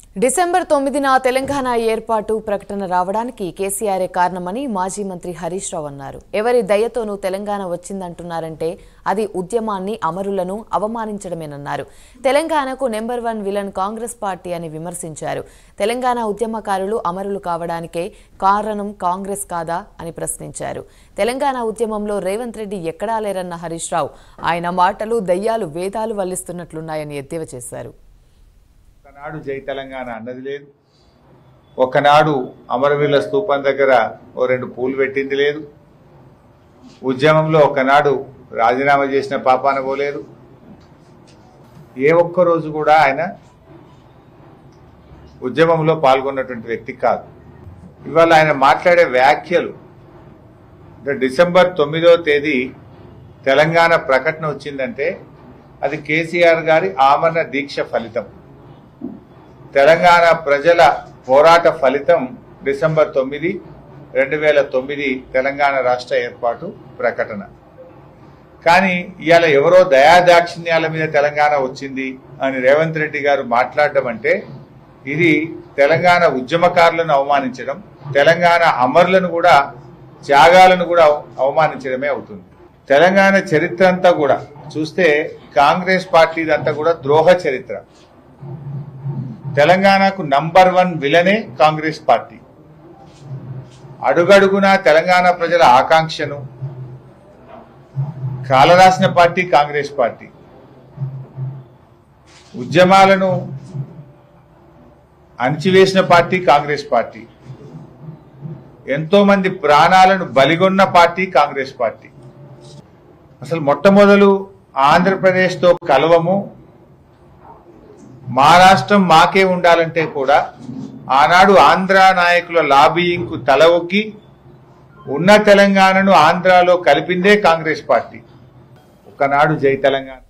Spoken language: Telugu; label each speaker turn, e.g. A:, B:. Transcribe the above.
A: డిసెంబర్ తొమ్మిదిన తెలంగాణ ఏర్పాటు ప్రకటన రావడానికి కేసీఆరే కారణమని మాజీ మంత్రి హరీష్ రావు అన్నారు ఎవరి దయతోనూ తెలంగాణ వచ్చిందంటున్నారంటే అది ఉద్యమాన్ని అమరులను అవమానించడమేనన్నారు తెలంగాణకు number one villain Congress party అని విమర్శించారు తెలంగాణ ఉద్యమకారులు అమరులు కావడానికే కారణం కాంగ్రెస్ కాదా అని ప్రశ్నించారు తెలంగాణ ఉద్యమంలో రేవంత్ రెడ్డి ఎక్కడా లేరన్న హరీష్ రావు ఆయన మాటలు దయ్యాలు వేదాలు వల్లిస్తున్నట్లున్నాయని ఎద్దేవా చేశారు
B: ఒకనాడు జై తెలంగాణ అన్నది లేదు ఒకనాడు అమరవీరుల స్తూపం దగ్గర ఓ రెండు పూలు పెట్టింది లేదు ఉద్యమంలో ఒకనాడు రాజీనామా చేసిన పాపాన పోలేదు ఏ ఒక్క రోజు కూడా ఆయన ఉద్యమంలో పాల్గొన్నటువంటి వ్యక్తి కాదు ఇవాళ ఆయన మాట్లాడే వ్యాఖ్యలు అంటే డిసెంబర్ తొమ్మిదవ తేదీ తెలంగాణ ప్రకటన వచ్చిందంటే అది కేసీఆర్ గారి ఆమరణ దీక్ష ఫలితం తెలంగాణ ప్రజల పోరాట ఫలితం డిసెంబర్ తొమ్మిది రెండు వేల తొమ్మిది తెలంగాణ రాష్ట్ర ఏర్పాటు ప్రకటన కానీ ఇవాళ ఎవరో దయాదాక్షిణ్యాల మీద తెలంగాణ వచ్చింది అని రేవంత్ రెడ్డి గారు మాట్లాడడం అంటే ఇది తెలంగాణ ఉద్యమకారులను అవమానించడం తెలంగాణ అమరులను కూడా త్యాగాలను కూడా అవమానించడమే అవుతుంది తెలంగాణ చరిత్ర అంతా కూడా చూస్తే కాంగ్రెస్ పార్టీదంతా కూడా ద్రోహ చరిత్ర తెలంగాణకు నంబర్ వన్ విలనే కాంగ్రెస్ పార్టీ అడుగడుగున తెలంగాణ ప్రజల ఆకాంక్షను కాలరాసిన పార్టీ కాంగ్రెస్ పార్టీ ఉద్యమాలను అణిచివేసిన పార్టీ కాంగ్రెస్ పార్టీ ఎంతో మంది ప్రాణాలను బలిగొన్న పార్టీ కాంగ్రెస్ పార్టీ అసలు మొట్టమొదలు ఆంధ్రప్రదేశ్తో కలవము మా రాష్ట్రం మాకే ఉండాలంటే కూడా ఆనాడు ఆంధ్ర నాయకుల లాబీయింగ్కు తల ఒగ్గి ఉన్న తెలంగాణను ఆంధ్రాలో కలిపిందే కాంగ్రెస్ పార్టీ ఒకనాడు జై తెలంగాణ